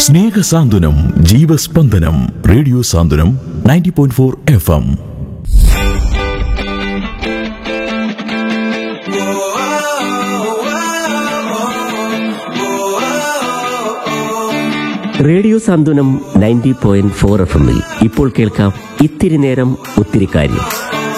സ്നേഹസാന്ത്വനം ജീവസ്പന്ദനം radio Santhwanam ninety point four F M radio Santhwanam ninety point four F എമ്മിൽ ഇപ്പോൾ കേൾക്കാം ഇത്തിരി നേരം ഒത്തിരി കാര്യം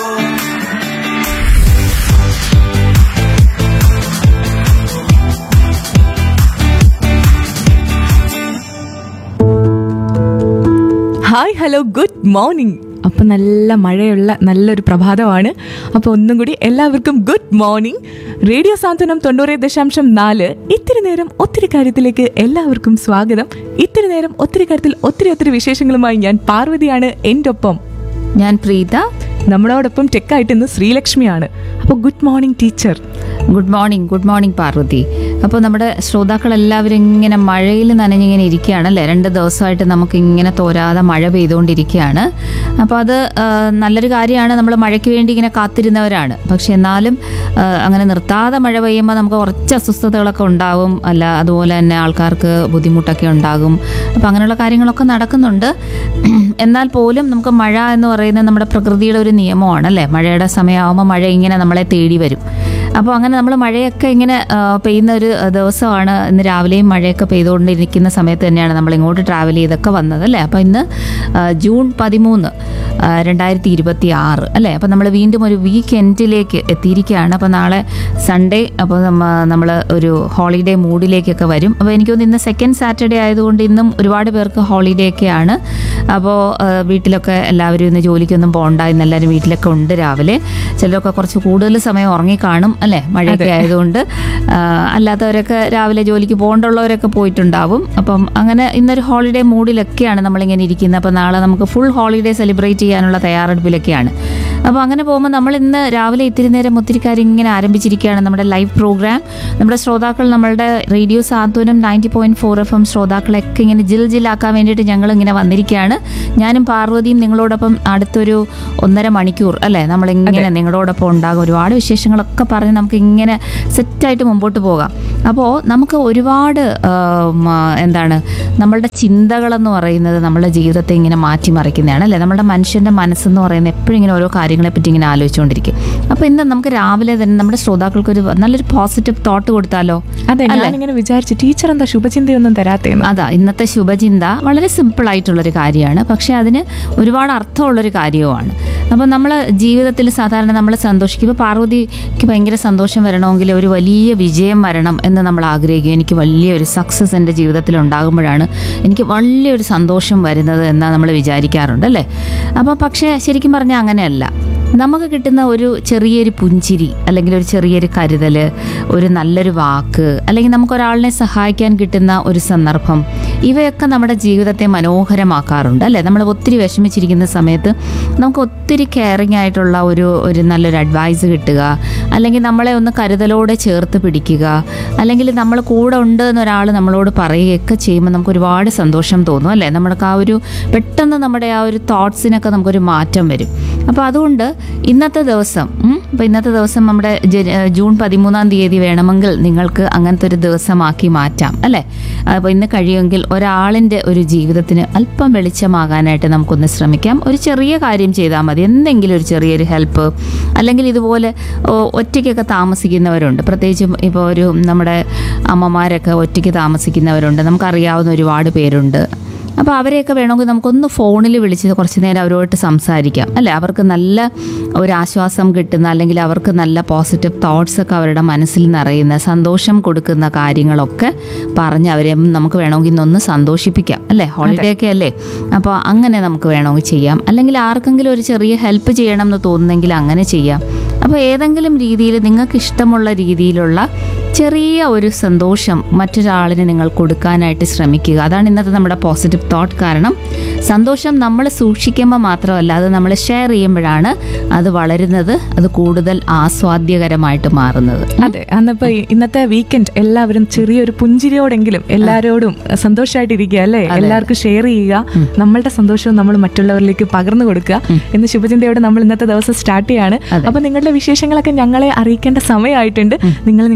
ഹായ് ഹലോ ഗുഡ് മോർണിംഗ് അപ്പം നല്ല മഴയുള്ള നല്ലൊരു പ്രഭാതമാണ് അപ്പോൾ ഒന്നും കൂടി എല്ലാവർക്കും ഗുഡ് മോർണിംഗ് റേഡിയോ സാന്ത്വനം തൊണ്ണൂറ് ദശാംശം നാല് ഇത്തിരി നേരം ഒത്തിരി കാര്യത്തിലേക്ക് എല്ലാവർക്കും സ്വാഗതം ഇത്തിരി നേരം ഒത്തിരി കാര്യത്തിൽ ഒത്തിരി ഒത്തിരി വിശേഷങ്ങളുമായി ഞാൻ പാർവതിയാണ് എൻ്റെ ഒപ്പം ഞാൻ പ്രീത നമ്മളോടൊപ്പം ടെക്കായിട്ട് ഇന്ന് ശ്രീലക്ഷ്മിയാണ് അപ്പോൾ good morning teacher good morning good morning Parvathi അപ്പോൾ നമ്മുടെ ശ്രോതാക്കൾ എല്ലാവരും ഇങ്ങനെ മഴയിൽ നനഞ്ഞിങ്ങനെ ഇരിക്കുകയാണ് അല്ലേ രണ്ട് ദിവസമായിട്ട് നമുക്ക് ഇങ്ങനെ തോരാതെ മഴ പെയ്തുകൊണ്ടിരിക്കുകയാണ് അപ്പോൾ അത് ആ, നല്ലൊരു കാര്യമാണ് നമ്മൾ മഴയ്ക്ക് വേണ്ടി ഇങ്ങനെ കാത്തിരുന്നവരാണ് പക്ഷെ എന്നാലും ആ, അങ്ങനെ നിർത്താതെ മഴ പെയ്യുമ്പോൾ നമുക്ക് കുറച്ച് അസ്വസ്ഥതകളൊക്കെ ഉണ്ടാവും അല്ല അതുപോലെ തന്നെ ആൾക്കാർക്ക് ബുദ്ധിമുട്ടൊക്കെ ഉണ്ടാകും അപ്പോൾ അങ്ങനെയുള്ള കാര്യങ്ങളൊക്കെ നടക്കുന്നുണ്ട് എന്നാൽ പോലും നമുക്ക് മഴ എന്ന് പറയുന്നത് നമ്മുടെ പ്രകൃതിയുടെ ഒരു നിയമമാണ് അല്ലേ മഴയുടെ സമയമാകുമ്പോൾ മഴ ഇങ്ങനെ നമ്മളെ തേടി വരും അപ്പോൾ അങ്ങനെ നമ്മൾ മഴയൊക്കെ ഇങ്ങനെ ആ, പെയ്യുന്ന ഒരു ദിവസമാണ് ഇന്ന് രാവിലെയും മഴയൊക്കെ പെയ്തുകൊണ്ടിരിക്കുന്ന സമയത്ത് തന്നെയാണ് നമ്മൾ ഇങ്ങോട്ട് ട്രാവൽ ചെയ്തൊക്കെ വന്നത് അല്ലേ അപ്പോൾ ഇന്ന് ആ, ജൂൺ പതിമൂന്ന് ആ, രണ്ടായിരത്തി ഇരുപത്തി ആറ് അല്ലേ അപ്പോൾ നമ്മൾ വീണ്ടും ഒരു വീക്ക് എൻഡിലേക്ക് എത്തിയിരിക്കുകയാണ് അപ്പോൾ നാളെ സൺഡേ അപ്പോൾ നമ്മൾ ഒരു ഹോളിഡേ മൂഡിലേക്കൊക്കെ വരും അപ്പോൾ എനിക്ക് തോന്നുന്നു ഇന്ന് സെക്കൻഡ് സാറ്റർഡേ ആയതുകൊണ്ട് ഇന്നും ഒരുപാട് പേർക്ക് ഹോളിഡേ ഒക്കെയാണ് അപ്പോൾ ആ, വീട്ടിലൊക്കെ എല്ലാവരും ഇന്ന് ജോലിക്കൊന്നും പോകണ്ട ഇന്ന് എല്ലാവരും വീട്ടിലൊക്കെ ഉണ്ട് രാവിലെ ചിലരൊക്കെ കുറച്ച് കൂടുതൽ സമയം ഉറങ്ങി കാണും അല്ലേ മഴയൊക്കെ ആയതുകൊണ്ട് ആ, അല്ലാത്തവരൊക്കെ രാവിലെ ജോലിക്ക് പോകേണ്ടുള്ളവരൊക്കെ പോയിട്ടുണ്ടാവും അപ്പം അങ്ങനെ ഇന്നൊരു ഹോളിഡേ മൂഡിലൊക്കെയാണ് നമ്മളിങ്ങനെ ഇരിക്കുന്നത് അപ്പോൾ നാളെ നമുക്ക് ഫുൾ ഹോളിഡേ സെലിബ്രേറ്റ് ചെയ്യാനുള്ള തയ്യാറെടുപ്പിലൊക്കെയാണ് അപ്പോൾ അങ്ങനെ പോകുമ്പോൾ നമ്മൾ ഇന്ന് രാവിലെ ഇത്തിരി നേരം ഒത്തിരി കാര്യം ഇങ്ങനെ ആരംഭിച്ചിരിക്കുകയാണ് നമ്മുടെ ലൈവ് പ്രോഗ്രാം നമ്മുടെ ശ്രോതാക്കൾ നമ്മളുടെ radio Santhwanam ninety point four F M ശ്രോതാക്കളെയൊക്കെ ഇങ്ങനെ ജിൽ ജില്ലാക്കാൻ വേണ്ടിയിട്ട് ഞങ്ങൾ ഇങ്ങനെ വന്നിരിക്കുകയാണ് ഞാനും പാർവതിയും നിങ്ങളോടൊപ്പം അടുത്തൊരു ഒന്നര മണിക്കൂർ അല്ലേ നമ്മളിങ്ങനെ നിങ്ങളോടൊപ്പം ഉണ്ടാകും ഒരുപാട് വിശേഷങ്ങളൊക്കെ പറഞ്ഞ് നമുക്ക് ഇങ്ങനെ സെറ്റായിട്ട് മുമ്പോട്ട് പോകാം അപ്പോൾ നമുക്ക് ഒരുപാട് ആം, ആ, എന്താണ് നമ്മളുടെ ചിന്തകളെന്ന് പറയുന്നത് നമ്മുടെ ജീവിതത്തെ ഇങ്ങനെ മാറ്റിമറിക്കുന്നതാണ് അല്ലേ നമ്മുടെ മനുഷ്യൻ്റെ മനസ്സെന്ന് പറയുന്നത് എപ്പോഴും ഇങ്ങനെ ഓരോ കാര്യങ്ങളെ പറ്റി ഇങ്ങനെ ആലോചിച്ചുകൊണ്ടിരിക്കും അപ്പോൾ ഇന്ന് നമുക്ക് രാവിലെ തന്നെ നമ്മുടെ ശ്രോതാക്കൾക്ക് ഒരു നല്ലൊരു പോസിറ്റീവ് തോട്ട് കൊടുത്താലോ അതെ ഞാനിങ്ങനെ വിചാരിച്ചു ടീച്ചർ എന്താ ശുഭചിന്തയൊന്നും തരാത്തേന്ന് അതാ ഇന്നത്തെ ശുഭചിന്ത വളരെ സിമ്പിൾ ആയിട്ടുള്ളൊരു കാര്യമാണ് പക്ഷെ അതിന് ഒരുപാട് അർത്ഥമുള്ളൊരു കാര്യവുമാണ് അപ്പോൾ നമ്മൾ ജീവിതത്തിൽ സാധാരണ നമ്മൾ സന്തോഷിക്കുമ്പോൾ പാർവതിക്ക് ഭയങ്കര സന്തോഷം വരണമെങ്കിൽ ഒരു വലിയ വിജയം വരണം എന്ന് നമ്മൾ ആഗ്രഹിക്കും എനിക്ക് വലിയൊരു സക്സസ് എൻ്റെ ജീവിതത്തിൽ ഉണ്ടാകുമ്പോഴാണ് എനിക്ക് വലിയൊരു സന്തോഷം വരുന്നത് എന്ന് നമ്മൾ വിചാരിക്കാറുണ്ട് അല്ലേ അപ്പോൾ പക്ഷേ ശരിക്കും പറഞ്ഞാൽ അങ്ങനെയല്ല നമുക്ക് കിട്ടുന്ന ഒരു ചെറിയൊരു പുഞ്ചിരി അല്ലെങ്കിൽ ഒരു ചെറിയൊരു കരുതൽ ഒരു നല്ലൊരു വാക്ക് അല്ലെങ്കിൽ നമുക്ക് ഒരാളിനെ സഹായിക്കാൻ കിട്ടുന്ന ഒരു സന്ദർഭം ഇവയൊക്കെ നമ്മുടെ ജീവിതത്തെ മനോഹരമാക്കാറുണ്ട് അല്ലേ നമ്മൾ ഒത്തിരി വിഷമിച്ചിരിക്കുന്ന സമയത്ത് നമുക്ക് ഒത്തിരി കെയറിങ് ആയിട്ടുള്ള ഒരു ഒരു നല്ലൊരു അഡ്വൈസ് കിട്ടുക അല്ലെങ്കിൽ നമ്മളെ ഒന്ന് കരുതലോടെ ചേർത്ത് പിടിക്കുക അല്ലെങ്കിൽ നമ്മൾ കൂടെ ഉണ്ട് എന്നൊരാൾ നമ്മളോട് പറയുകയൊക്കെ ചെയ്യുമ്പോൾ നമുക്ക് ഒരുപാട് സന്തോഷം തോന്നും അല്ലേ നമ്മൾക്ക് ആ ഒരു പെട്ടെന്ന് നമ്മുടെ ആ ഒരു തോട്ട്സിനൊക്കെ നമുക്കൊരു മാറ്റം വരും അപ്പോൾ അതുകൊണ്ട് ഇന്നത്തെ ദിവസം ഉം, അപ്പോൾ ഇന്നത്തെ ദിവസം നമ്മുടെ ജന- ഏഹ് ജൂൺ പതിമൂന്നാം തീയതി വേണമെങ്കിൽ നിങ്ങൾക്ക് അങ്ങനത്തെ ഒരു ദിവസമാക്കി മാറ്റാം അല്ലേ അപ്പോൾ ഇന്ന് കഴിയുമെങ്കിൽ ഒരാളിൻ്റെ ഒരു ജീവിതത്തിന് അല്പം വെളിച്ചമാകാനായിട്ട് നമുക്കൊന്ന് ശ്രമിക്കാം ഒരു ചെറിയ കാര്യം ചെയ്താൽ മതി എന്തെങ്കിലും ഒരു ചെറിയൊരു ഹെൽപ്പ് അല്ലെങ്കിൽ ഇതുപോലെ ഓ, ഒറ്റയ്ക്കൊക്കെ താമസിക്കുന്നവരുണ്ട് പ്രത്യേകിച്ചും ഇപ്പോൾ ഒരു നമ്മുടെ അമ്മമാരൊക്കെ ഒറ്റയ്ക്ക് താമസിക്കുന്നവരുണ്ട് നമുക്കറിയാവുന്ന ഒരുപാട് പേരുണ്ട് അപ്പോൾ അവരെയൊക്കെ വേണമെങ്കിൽ നമുക്കൊന്ന് ഫോണിൽ വിളിച്ച് കുറച്ച് നേരം അവരോട്ട് സംസാരിക്കാം അല്ലേ അവർക്ക് നല്ല ഒരു ആശ്വാസം കിട്ടുന്ന അല്ലെങ്കിൽ അവർക്ക് നല്ല പോസിറ്റീവ് തോട്ട്സ് ഒക്കെ അവരുടെ മനസ്സിൽ നിറയുന്ന സന്തോഷം കൊടുക്കുന്ന കാര്യങ്ങളൊക്കെ പറഞ്ഞ് അവരെ നമുക്ക് വേണമെങ്കിൽ ഇന്നൊന്ന് സന്തോഷിപ്പിക്കാം അല്ലേ ഹോളിഡേ ഒക്കെ അല്ലേ അപ്പോൾ അങ്ങനെ നമുക്ക് വേണമെങ്കിൽ ചെയ്യാം അല്ലെങ്കിൽ ആർക്കെങ്കിലും ഒരു ചെറിയ ഹെൽപ്പ് ചെയ്യണം എന്ന് തോന്നുന്നെങ്കിൽ അങ്ങനെ ചെയ്യാം അപ്പോൾ ഏതെങ്കിലും രീതിയിൽ നിങ്ങൾക്ക് ഇഷ്ടമുള്ള രീതിയിലുള്ള ചെറിയ ഒരു സന്തോഷം മറ്റൊരാളിന് നിങ്ങൾ കൊടുക്കാനായിട്ട് ശ്രമിക്കുക അതാണ് ഇന്നത്തെ നമ്മുടെ പോസിറ്റീവ് തോട്ട് കാരണം സന്തോഷം നമ്മൾ സൂക്ഷിക്കുമ്പോൾ മാത്രമല്ല അത് നമ്മൾ ഷെയർ ചെയ്യുമ്പോഴാണ് അത് വളരുന്നത് അത് കൂടുതൽ ആസ്വാദ്യകരമായിട്ട് മാറുന്നത് അതെ അന്നിപ്പോ ഈ- ഇന്നത്തെ വീക്കെൻഡ് എല്ലാവരും ചെറിയൊരു പുഞ്ചിരിയോടെങ്കിലും എല്ലാവരോടും സന്തോഷമായിട്ടിരിക്കുക അല്ലേ എല്ലാവർക്കും ഷെയർ ചെയ്യുക നമ്മളുടെ സന്തോഷവും നമ്മൾ മറ്റുള്ളവരിലേക്ക് പകർന്നു കൊടുക്കുക എന്ന് ശുഭചിന്തയോടെ നമ്മൾ ഇന്നത്തെ ദിവസം സ്റ്റാർട്ട് ചെയ്യാണ് അതെ. അപ്പൊ നിങ്ങളുടെ വിശേഷങ്ങളൊക്കെ ഞങ്ങളെ അറിയിക്കേണ്ട സമയമായിട്ടുണ്ട് നിങ്ങൾ നിങ്ങളുടെ വിശേഷങ്ങൾ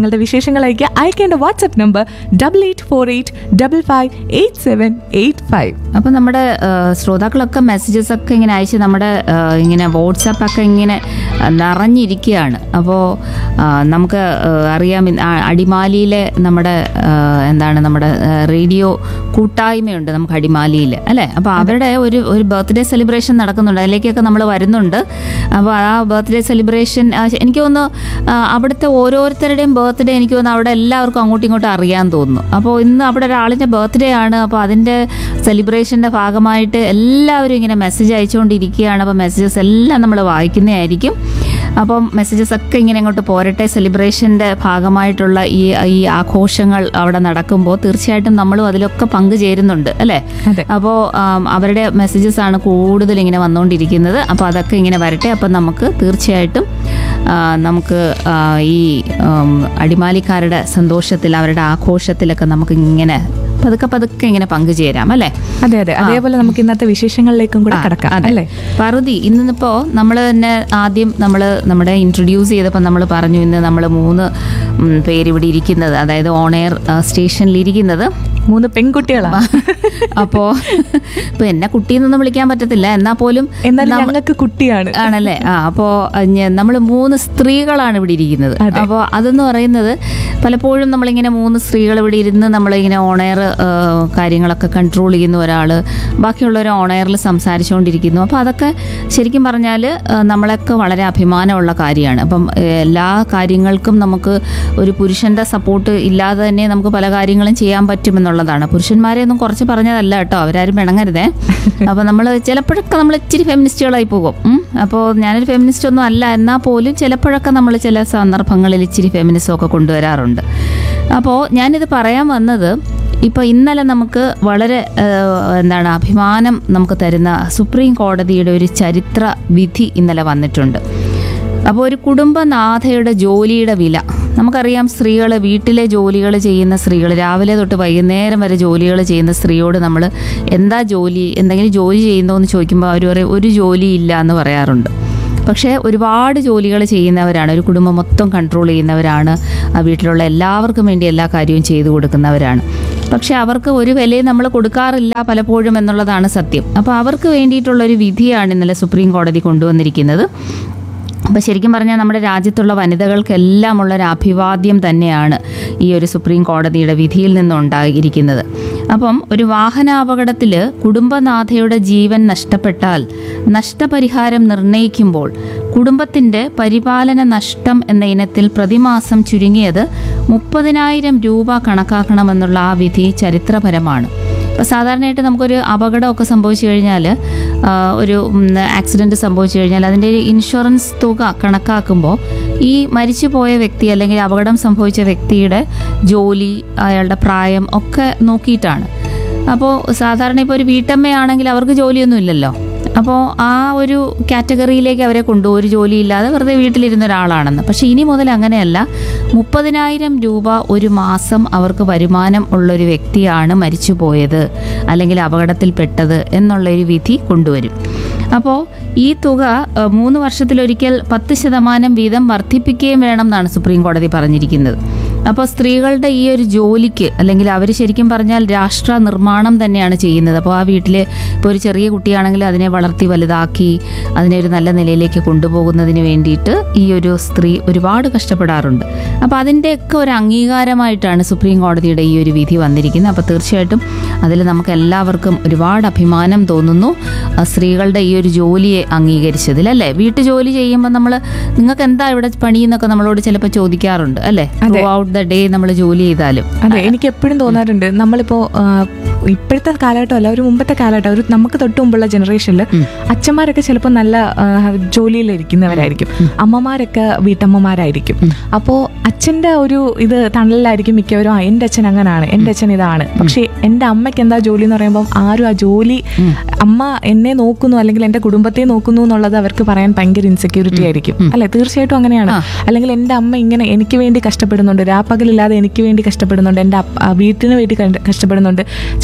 വിശേഷങ്ങൾ അയക്കുക അയക്കേണ്ട WhatsApp number double eight four eight double five eight seven eight five അപ്പൊ നമ്മുടെ ആ, ശ്രോതാക്കളൊക്കെ മെസ്സേജസ് ഒക്കെ ഇങ്ങനെ അയച്ച് നമ്മുടെ ആ, ഇങ്ങനെ വാട്സാപ്പ് ഒക്കെ ഇങ്ങനെ ആ, നിറഞ്ഞിരിക്കുകയാണ് അപ്പോൾ നമുക്ക് ആ, അറിയാം ഇന്ന് ആ, അടിമാലിയിലെ നമ്മുടെ ആ, എന്താണ് നമ്മുടെ ആ, റേഡിയോ കൂട്ടായ്മയുണ്ട് നമുക്ക് അടിമാലിയിൽ അല്ലേ അപ്പോൾ അവരുടെ ഒരു ഒരു ബർത്ത്ഡേ സെലിബ്രേഷൻ നടക്കുന്നുണ്ട് അതിലേക്കൊക്കെ നമ്മൾ വരുന്നുണ്ട് അപ്പോൾ ആ ബർത്ത്ഡേ സെലിബ്രേഷൻ എനിക്ക് തോന്നുന്നു ആ, അവിടുത്തെ ഓരോരുത്തരുടെയും ബർത്ത്ഡേ എനിക്ക് തോന്നുന്നു അവിടെ എല്ലാവർക്കും അങ്ങോട്ടും ഇങ്ങോട്ടും അറിയാൻ തോന്നുന്നു അപ്പോൾ ഇന്ന് അവിടെ ഒരാളിൻ്റെ ബർത്ത്ഡേ ആണ് അപ്പോൾ അതിൻ്റെ സെലിബ്രേഷൻ്റെ ഭാഗമായിട്ട് എല്ലാവരും ഇങ്ങനെ മെസ്സേജ് അയച്ചുകൊണ്ടിരിക്കുകയാണ് അപ്പോൾ മെസ്സേജസ് എല്ലാം നമ്മൾ വായിക്കുന്നതായിരിക്കും അപ്പം മെസ്സേജസ് ഒക്കെ ഇങ്ങനെ ഇങ്ങോട്ട് പോരട്ടെ സെലിബ്രേഷൻ്റെ ഭാഗമായിട്ടുള്ള ഈ ഈ ആഘോഷങ്ങൾ അവിടെ നടക്കുമ്പോൾ തീർച്ചയായിട്ടും നമ്മളും അതിലൊക്കെ പങ്കുചേരുന്നുണ്ട് അല്ലേ അതെ. അപ്പോൾ അവരുടെ മെസ്സേജസ് ആണ് കൂടുതൽ ഇങ്ങനെ വന്നുകൊണ്ടിരിക്കുന്നത് അപ്പോൾ അതൊക്കെ ഇങ്ങനെ വരട്ടെ അപ്പം നമുക്ക് തീർച്ചയായിട്ടും ആ, നമുക്ക് ആ, ഈ ഉം, അടിമാലിക്കാരുടെ സന്തോഷത്തിൽ അവരുടെ ആഘോഷത്തിലൊക്കെ നമുക്ക് ഇങ്ങനെ പതുക്കെ പതുക്കെ ഇങ്ങനെ പങ്കുചേരാം അല്ലേ അതെ അതെ അതേപോലെ നമുക്ക് ഇന്നത്തെ വിശേഷങ്ങളിലേക്കും കൂടെ കടക്കാം അതെ. അല്ലേ പാർവതി ഇന്നിപ്പോ നമ്മൾ തന്നെ ആദ്യം നമ്മൾ നമ്മുടെ ഇൻട്രൊഡ്യൂസ് ചെയ്തപ്പോൾ നമ്മൾ പറഞ്ഞു ഇന്ന് നമ്മൾ മൂന്ന് ഉം, പേര് ഇവിടെ ഇരിക്കുന്നത് അതായത് ഓൺ എയർ സ്റ്റേഷനിൽ ഇരിക്കുന്നത് മൂന്ന് പെൺകുട്ടികളാണ് അപ്പോ ഇപ്പൊ എന്നെ കുട്ടിയെന്നൊന്നും വിളിക്കാൻ പറ്റത്തില്ല എന്നാ പോലും എന്നാലും നമ്മ- ഞങ്ങൾക്ക് കുട്ടിയാണ് ആണല്ലേ ആ അപ്പോൾ നമ്മൾ മൂന്ന് സ്ത്രീകളാണ് ഇവിടെ ഇരിക്കുന്നത് അതെ. അപ്പോൾ അതെന്ന് പറയുന്നത് പലപ്പോഴും നമ്മളിങ്ങനെ മൂന്ന് സ്ത്രീകൾ ഇവിടെ ഇരുന്ന് നമ്മളിങ്ങനെ ഓണയർ കാര്യങ്ങളൊക്കെ കൺട്രോൾ ചെയ്യുന്ന ഒരാൾ ബാക്കിയുള്ളവർ ഓണയറിൽ സംസാരിച്ചുകൊണ്ടിരിക്കുന്നു അപ്പോൾ അതൊക്കെ ശരിക്കും പറഞ്ഞാൽ നമ്മളൊക്കെ വളരെ അഭിമാനമുള്ള കാര്യമാണ് അപ്പം ഏഹ്, എല്ലാ കാര്യങ്ങൾക്കും നമുക്ക് ഒരു പുരുഷൻ്റെ സപ്പോർട്ട് ഇല്ലാതെ തന്നെ നമുക്ക് പല കാര്യങ്ങളും ചെയ്യാൻ പറ്റുമെന്നുള്ളതാണ് പുരുഷന്മാരെ ഒന്നും കുറച്ച് പറഞ്ഞതല്ല കേട്ടോ അവരാരും പിണങ്ങരുതേ അപ്പോൾ നമ്മൾ ചിലപ്പോഴൊക്കെ നമ്മൾ ഇച്ചിരി ഫെമിനിസ്റ്റുകളായി പോകും ഉം. അപ്പോൾ ഞാനൊരു ഫെമിനിസ്റ്റ് ഒന്നും അല്ല എന്നാൽ പോലും ചിലപ്പോഴൊക്കെ നമ്മൾ ചില സന്ദർഭങ്ങളിൽ ഇച്ചിരി ഫെമിനിസം ഒക്കെ കൊണ്ടുവരാറുണ്ട് അപ്പോൾ ഞാനിത് പറയാൻ വന്നത് ഇപ്പോൾ ഇന്നലെ നമുക്ക് വളരെ ഏഹ്, എന്താണ് അഭിമാനം നമുക്ക് തരുന്ന സുപ്രീം കോടതിയുടെ ഒരു ചരിത്ര വിധി ഇന്നലെ വന്നിട്ടുണ്ട് അപ്പോൾ ഒരു കുടുംബനാഥയുടെ ജോലിയുടെ വില നമുക്കറിയാം സ്ത്രീകൾ വീട്ടിലെ ജോലികൾ ചെയ്യുന്ന സ്ത്രീകൾ രാവിലെ തൊട്ട് വൈകുന്നേരം വരെ ജോലികൾ ചെയ്യുന്ന സ്ത്രീയോട് നമ്മൾ എന്താ ജോലി എന്തെങ്കിലും ജോലി ചെയ്യുന്നോ എന്ന് ചോദിക്കുമ്പോൾ അവർ പറയും ഒരു ജോലി ഇല്ല എന്ന് പറയാറുണ്ട് പക്ഷേ ഒരുപാട് ജോലികൾ ചെയ്യുന്നവരാണ് ഒരു കുടുംബം മൊത്തം കൺട്രോൾ ചെയ്യുന്നവരാണ് ആ വീട്ടിലുള്ള എല്ലാവർക്കും വേണ്ടി എല്ലാ കാര്യവും ചെയ്തു കൊടുക്കുന്നവരാണ് പക്ഷെ അവർക്ക് ഒരു വിലയും നമ്മൾ കൊടുക്കാറില്ല പലപ്പോഴും എന്നുള്ളതാണ് സത്യം അപ്പോൾ അവർക്ക് വേണ്ടിയിട്ടുള്ള ഒരു വിധിയാണ് ഇന്നലെ സുപ്രീം കോടതി കൊണ്ടുവന്നിരിക്കുന്നത് അപ്പോൾ ശരിക്കും പറഞ്ഞാൽ നമ്മുടെ രാജ്യത്തുള്ള വനിതകൾക്കെല്ലാം ഉള്ള ഒരു അഭിവാദ്യം തന്നെയാണ് ഈ ഒരു സുപ്രീം കോടതിയുടെ വിധിയിൽ നിന്നുണ്ടായിരിക്കുന്നത് അപ്പം ഒരു വാഹനാപകടത്തിൽ കുടുംബനാഥയുടെ ജീവൻ നഷ്ടപ്പെട്ടാൽ നഷ്ടപരിഹാരം നിർണ്ണയിക്കുമ്പോൾ കുടുംബത്തിൻ്റെ പരിപാലന നഷ്ടം എന്ന ഇനത്തിൽ പ്രതിമാസം ചുരുങ്ങിയത് മുപ്പതിനായിരം രൂപ കണക്കാക്കണമെന്നുള്ള ആ വിധി ചരിത്രപരമാണ് ഇപ്പോൾ സാധാരണയായിട്ട് നമുക്കൊരു അപകടമൊക്കെ സംഭവിച്ചു കഴിഞ്ഞാൽ ഒരു ആക്സിഡൻറ്റ് സംഭവിച്ചു കഴിഞ്ഞാൽ അതിൻ്റെ ഒരു ഇൻഷുറൻസ് തുക കണക്കാക്കുമ്പോൾ ഈ മരിച്ചു പോയ വ്യക്തി അല്ലെങ്കിൽ അപകടം സംഭവിച്ച വ്യക്തിയുടെ ജോലി അയാളുടെ പ്രായം ഒക്കെ നോക്കിയിട്ടാണ് അപ്പോൾ സാധാരണ ഇപ്പോൾ ഒരു വീട്ടമ്മയാണെങ്കിൽ അവർക്ക് ജോലിയൊന്നും ഇല്ലല്ലോ അപ്പോൾ ആ ഒരു കാറ്റഗറിയിലേക്ക് അവരെ കൊണ്ടുപോകും ഒരു ജോലിയില്ലാതെ വെറുതെ വീട്ടിലിരുന്ന ഒരാളാണെന്ന് പക്ഷേ ഇനി മുതൽ അങ്ങനെയല്ല മുപ്പതിനായിരം രൂപ ഒരു മാസം അവർക്ക് വരുമാനം ഉള്ളൊരു വ്യക്തിയാണ് മരിച്ചു പോയത് അല്ലെങ്കിൽ അപകടത്തിൽപ്പെട്ടത് എന്നുള്ളൊരു വിധി കൊണ്ടുവരും അപ്പോൾ ഈ തുക ഏഹ്, മൂന്ന് വർഷത്തിലൊരിക്കൽ പത്ത് ശതമാനം വീതം വർദ്ധിപ്പിക്കുകയും വേണം എന്നാണ് സുപ്രീം കോടതി പറഞ്ഞിരിക്കുന്നത് അപ്പോൾ സ്ത്രീകളുടെ ഈ ഒരു ജോലിക്ക് അല്ലെങ്കിൽ അവർ ശരിക്കും പറഞ്ഞാൽ രാഷ്ട്ര നിർമ്മാണം തന്നെയാണ് ചെയ്യുന്നത് അപ്പോൾ ആ വീട്ടിൽ ഇപ്പോൾ ഒരു ചെറിയ കുട്ടിയാണെങ്കിൽ അതിനെ വളർത്തി വലുതാക്കി അതിനെ ഒരു നല്ല നിലയിലേക്ക് കൊണ്ടുപോകുന്നതിന് വേണ്ടിയിട്ട് ഈ ഒരു സ്ത്രീ ഒരുപാട് കഷ്ടപ്പെടാറുണ്ട് അപ്പോൾ അതിൻ്റെയൊക്കെ ഒരു അംഗീകാരമായിട്ടാണ് സുപ്രീം കോടതിയുടെ ഈ ഒരു വിധി വന്നിരിക്കുന്നത് അപ്പോൾ തീർച്ചയായിട്ടും അതിൽ നമുക്ക് എല്ലാവർക്കും ഒരുപാട് അഭിമാനം തോന്നുന്നു ആ സ്ത്രീകളുടെ ഈ ഒരു ജോലിയെ അംഗീകരിച്ചതിൽ അല്ലേ വീട്ടു ജോലി ചെയ്യുമ്പോൾ നമ്മൾ നിങ്ങൾക്ക് എന്താ ഇവിടെ പണി എന്നൊക്കെ നമ്മളോട് ചിലപ്പോൾ ചോദിക്കാറുണ്ട് അല്ലേ ത്രൂ ഔട്ട് ദ ഡേ നമ്മൾ ജോലി ചെയ്താലും അതെ എനിക്ക് എപ്പോഴും തോന്നാറുണ്ട് നമ്മളിപ്പോ ആ, ഇപ്പോഴത്തെ കാലഘട്ടമല്ല ഒരു മുമ്പത്തെ കാലഘട്ടം ഒരു നമുക്ക് തൊട്ട് മുമ്പുള്ള ജനറേഷനിൽ അച്ഛന്മാരൊക്കെ ചിലപ്പോൾ നല്ല ആ, ജോലിയിലിരിക്കുന്നവരായിരിക്കും അമ്മമാരൊക്കെ വീട്ടമ്മമാരായിരിക്കും അപ്പോൾ അച്ഛൻ്റെ ഒരു ഇത് തണലിലായിരിക്കും മിക്കവരും ആ എൻ്റെ അച്ഛൻ അങ്ങനാണ് എൻ്റെ അച്ഛൻ ഇതാണ് പക്ഷേ എൻ്റെ അമ്മയ്ക്ക് എന്താ ജോലി എന്ന് പറയുമ്പോൾ ആരും ആ ജോലി അമ്മ എന്നെ നോക്കുന്നു അല്ലെങ്കിൽ എൻ്റെ കുടുംബത്തെ നോക്കുന്നു എന്നുള്ളത് അവർക്ക് പറയാൻ ഭയങ്കര ഇൻസെക്യൂരിറ്റി ആയിരിക്കും അല്ലെ തീർച്ചയായിട്ടും അങ്ങനെയാണ് അല്ലെങ്കിൽ എൻ്റെ അമ്മ ഇങ്ങനെ എനിക്ക് വേണ്ടി കഷ്ടപ്പെടുന്നുണ്ട് രാപ്പകലില്ലാതെ എനിക്ക് വേണ്ടി കഷ്ടപ്പെടുന്നുണ്ട് എൻ്റെ അപ്പ- ആ വീട്ടിന് വേണ്ടി കണ്ട- കഷ്ടപ്പെടുന്നുണ്ട് ചില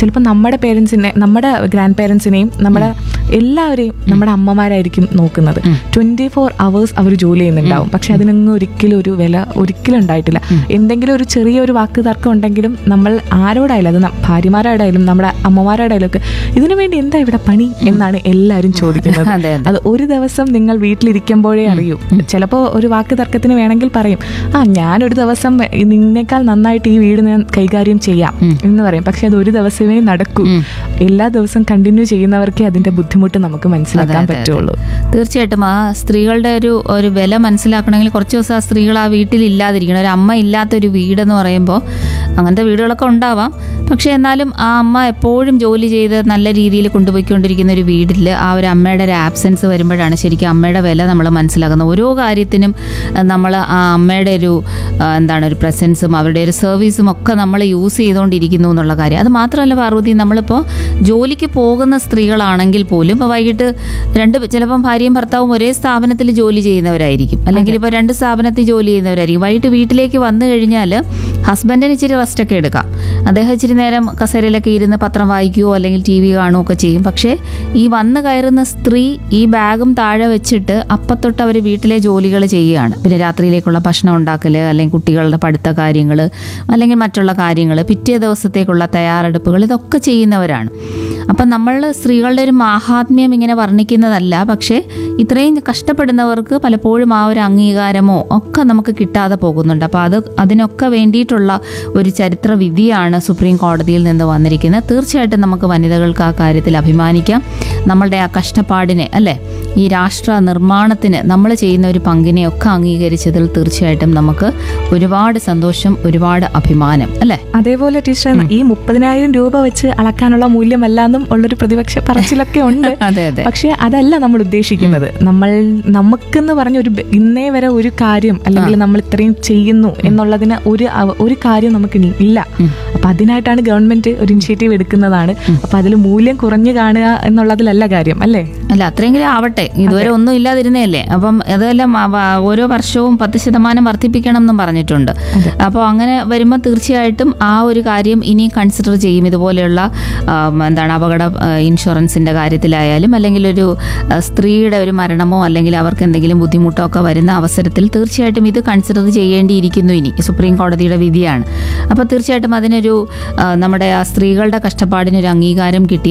ചിലപ്പോൾ നമ്മുടെ പേരൻസിനെ നമ്മുടെ ഗ്രാൻഡ് പേരൻസിനെയും നമ്മുടെ എല്ലാവരെയും നമ്മുടെ അമ്മമാരായിരിക്കും നോക്കുന്നത് ട്വന്റി ഫോർ അവേഴ്സ് അവർ ജോലി ചെയ്യുന്നുണ്ടാവും പക്ഷെ അതിനൊന്നും ഒരിക്കലും ഒരു വില ഒരിക്കലും ഉണ്ടായിട്ടില്ല എന്തെങ്കിലും ഒരു ചെറിയൊരു വാക്ക് തർക്കം ഉണ്ടെങ്കിലും നമ്മൾ ആരോടായാലും അത് ന- ഭാര്യമാരോടായാലും നമ്മുടെ അമ്മമാരോടായാലും ഒക്കെ ഇതിനു വേണ്ടി എന്താ ഇവിടെ പണി എന്നാണ് എല്ലാവരും ചോദിക്കുന്നത് അതെ, അതെ. അത് ഒരു ദിവസം നിങ്ങൾ വീട്ടിലിരിക്കുമ്പോഴേ അറിയൂ ചിലപ്പോൾ ഒരു വാക്ക് തർക്കത്തിന് വേണമെങ്കിൽ പറയും ആ ഞാനൊരു ദിവസം നിന്നേക്കാൾ നന്നായിട്ട് ഈ വീട് ഞാൻ കൈകാര്യം ചെയ്യാം എന്ന് പറയും പക്ഷെ അത് ഒരു ദിവസമേ നടക്കൂ എല്ലാ ദിവസവും കണ്ടിന്യൂ ചെയ്യുന്നവർക്കേ അതിന്റെ ബുദ്ധിമുട്ട് നമുക്ക് മനസ്സിലാക്കാൻ അതെ, അതെ. പറ്റുള്ളൂ തീർച്ചയായിട്ടും ആ സ്ത്രീകളുടെ ഒരു ഒരു വില മനസ്സിലാക്കണമെങ്കിൽ കുറച്ച് ദിവസം ആ സ്ത്രീകൾ ആ വീട്ടിൽ ഇല്ലാതിരിക്കണം ഒരു അമ്മ ഇല്ലാത്ത ഒരു വീടെന്ന് പറയുമ്പോൾ അങ്ങനത്തെ വീടുകളൊക്കെ ഉണ്ടാവാം പക്ഷേ എന്നാലും ആ അമ്മ എപ്പോഴും ജോലി ചെയ്ത് നല്ല രീതിയിൽ കൊണ്ടുപോയിക്കൊണ്ടിരിക്കുന്ന ഒരു വീട്ടിൽ ആ ഒരു അമ്മയുടെ ഒരു ആബ്സെൻസ് വരുമ്പോഴാണ് ശരിക്കും അമ്മയുടെ വില നമ്മൾ മനസ്സിലാക്കുന്നത് ഓരോ കാര്യത്തിനും നമ്മൾ ആ അമ്മയുടെ ഒരു ആ, എന്താണ് ഒരു പ്രസൻസും അവരുടെ ഒരു സർവീസും ഒക്കെ നമ്മൾ യൂസ് ചെയ്തുകൊണ്ടിരിക്കുന്നു എന്നുള്ള കാര്യം അത് മാത്രമല്ല പാർവതി നമ്മളിപ്പോൾ ജോലിക്ക് പോകുന്ന സ്ത്രീകളാണെങ്കിൽ പോലും ഇപ്പോൾ വൈകിട്ട് രണ്ട് ചിലപ്പം ഭാര്യയും ഭർത്താവും ഒരേ സ്ഥാപനത്തിൽ ജോലി ചെയ്യുന്നവരായിരിക്കും അല്ലെങ്കിൽ ഇപ്പോൾ രണ്ട് സ്ഥാപനത്തിൽ ജോലി ചെയ്യുന്നവരായിരിക്കും വൈകിട്ട് വീട്ടിലേക്ക് വന്നു കഴിഞ്ഞാൽ ഹസ്ബൻഡിന് ഇച്ചിരി റെസ്റ്റ് ഒക്കെ എടുക്കാം അദ്ദേഹം ഇച്ചിരി നേരം കസേരയിലൊക്കെ ഇരുന്ന് പത്രം വായിക്കുകയോ അല്ലെങ്കിൽ ടി വി കാണുകയോ ഒക്കെ ചെയ്യും പക്ഷേ ഈ വന്നു കയറുന്ന സ്ത്രീ ഈ ബാഗും താഴെ വെച്ചിട്ട് അപ്പത്തൊട്ട് അവർ വീട്ടിലെ ജോലികൾ ചെയ്യുകയാണ് പിന്നെ രാത്രിയിലേക്കുള്ള ഭക്ഷണം ഉണ്ടാക്കൽ അല്ലെങ്കിൽ കുട്ടികളുടെ പഠിത്ത കാര്യങ്ങൾ അല്ലെങ്കിൽ മറ്റുള്ള കാര്യങ്ങൾ പിറ്റേ ദിവസത്തേക്കുള്ള തയ്യാറെടുപ്പുകൾ ഇതൊക്കെ ചെയ്യുന്നവരാണ് അപ്പം നമ്മൾ സ്ത്രീകളുടെ ഒരു മാഹാത്മ്യം ഇങ്ങനെ വർണ്ണിക്കുന്നതല്ല പക്ഷേ ഇത്രയും കഷ്ടപ്പെടുന്നവർക്ക് പലപ്പോഴും ആ ഒരു അംഗീകാരമോ ഒക്കെ നമുക്ക് കിട്ടാതെ പോകുന്നുണ്ട് അപ്പോൾ അത് അതിനൊക്കെ വേണ്ടിയിട്ടുള്ള ഒരു ചരിത്ര വിധിയാണ് സുപ്രീം കോടതിയിൽ നിന്ന് വന്നിരിക്കുന്നത് തീർച്ചയായിട്ടും നമുക്ക് വനിതകൾക്ക് ആ കാര്യത്തിൽ അഭിമാനിക്കാം നമ്മളുടെ ആ കഷ്ടപ്പാടിനെ അല്ലേ ഈ രാഷ്ട്ര നിർമ്മാണത്തിന് നമ്മൾ ചെയ്യുന്ന ഒരു പങ്കിനെ ഒക്കെ അംഗീകരിച്ചതിൽ തീർച്ചയായിട്ടും നമുക്ക് ഒരുപാട് സന്തോഷം ഒരുപാട് അഭിമാനം അല്ലേ അതേപോലെ ടീച്ചർ ഈ മുപ്പതിനായിരം രൂപ വെച്ച് അളക്കാനുള്ള മൂല്യമല്ലാന്നും ഉള്ളൊരു പ്രതിപക്ഷ പറച്ചിലൊക്കെ ഉണ്ട് അതെ അതെ പക്ഷെ അതല്ല നമ്മൾ ഉദ്ദേശിക്കുന്നത് നമ്മൾ നമുക്കെന്ന് പറഞ്ഞ ഒരു ബ- ഇന്നേ വരെ ഒരു കാര്യം അല്ലെങ്കിൽ നമ്മൾ ഇത്രയും ചെയ്യുന്നു എന്നുള്ളതിന് ഒരു അവ- ഒരു കാര്യം നമുക്ക് ഇ- ഇല്ല അപ്പൊ അതിനായിട്ടാണ് ഗവൺമെന്റ് ഒരു ഇനിഷ്യേറ്റീവ് എടുക്കുന്നതാണ് അപ്പൊ അതിൽ മൂല്യം കുറഞ്ഞു കാണുക എന്നുള്ളതിലല്ല കാര്യം അല്ലേ അല്ല അത്രയെങ്കിലും ആവട്ടെ ഇതുവരെ ഒന്നും ഇല്ലാതിരുന്നതല്ലേ അപ്പം അതെല്ലാം അവ- ഓരോ വർഷവും പത്ത് ശതമാനം വർദ്ധിപ്പിക്കണം എന്നും പറഞ്ഞിട്ടുണ്ട് അപ്പോൾ അങ്ങനെ വരുമ്പോൾ തീർച്ചയായിട്ടും ആ ഒരു കാര്യം ഇനി കൺസിഡർ ചെയ്യും ഇതുപോലെയുള്ള ആം, എന്താണ് അപകട ആ, ഇൻഷുറൻസിന്റെ കാര്യത്തിലായാലും അല്ലെങ്കിൽ ഒരു ആ, സ്ത്രീയുടെ ഒരു മരണമോ അല്ലെങ്കിൽ അവർക്ക് എന്തെങ്കിലും ബുദ്ധിമുട്ടോ ഒക്കെ വരുന്ന അവസരത്തിൽ തീർച്ചയായിട്ടും ഇത് കൺസിഡർ ചെയ്യേണ്ടിയിരിക്കുന്നു ഇനി സുപ്രീം കോടതിയുടെ വിധിയാണ് അപ്പോൾ തീർച്ചയായിട്ടും അതിനൊരു ആ, നമ്മുടെ ആ സ്ത്രീകളുടെ കഷ്ടപ്പാടിനൊരു അംഗീകാരം കിട്ടി